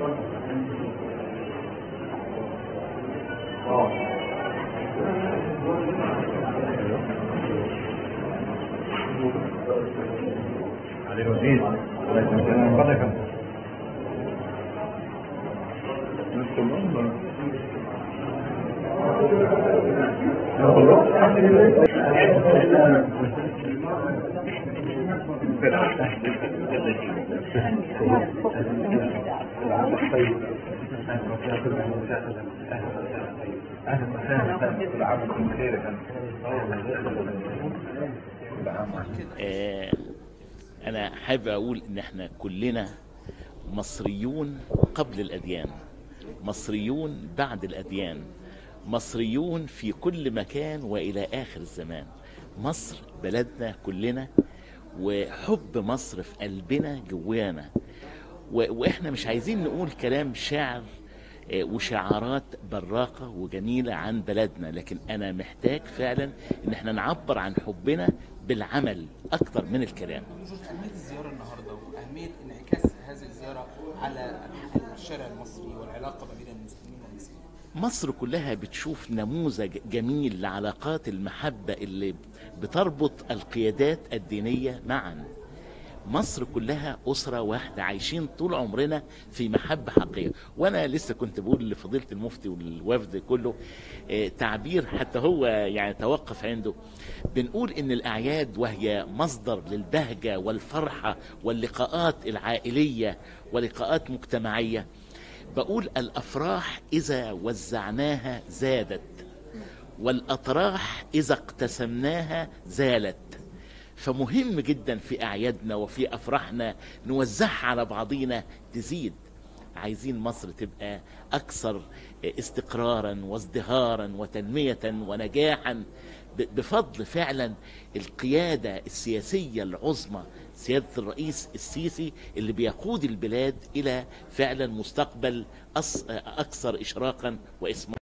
علي الوزير عليكم السلام بارك اهلا وسهلا كل عام وانتم بخير آه، انا حابب اقول ان احنا كلنا مصريون قبل الاديان مصريون بعد الاديان مصريون في كل مكان والى اخر الزمان مصر بلدنا كلنا وحب مصر في قلبنا جوانا و- واحنا مش عايزين نقول كلام شعر آه، وشعارات براقة وجميلة عن بلدنا لكن أنا محتاج فعلا إن احنا نعبر عن حبنا بالعمل أكتر من الكلام نشوف أهمية الزيارة النهاردة وأهمية انعكاس هذه الزيارة على الشارع المصري والعلاقة ما بين المسلمين والمسيحيين. مصر كلها بتشوف نموذج جميل لعلاقات المحبة اللي بتربط القيادات الدينية معا مصر كلها أسرة واحدة عايشين طول عمرنا في محبة حقيقية وأنا لسه كنت بقول لفضيلة المفتي والوفد كله آه، تعبير حتى هو يعني توقف عنده بنقول إن الأعياد وهي مصدر للبهجة والفرحة واللقاءات العائلية ولقاءات مجتمعية بقول الافراح اذا وزعناها زادت والاطراح اذا اقتسمناها زالت فمهم جدا في اعيادنا وفي افراحنا نوزعها على بعضينا تزيد عايزين مصر تبقى اكثر استقرارا وازدهارا وتنميه ونجاحا ب- بفضل فعلا القياده السياسيه العظمى سياده الرئيس السيسي اللي بيقود البلاد الى فعلا مستقبل أص- اكثر اشراقا واسما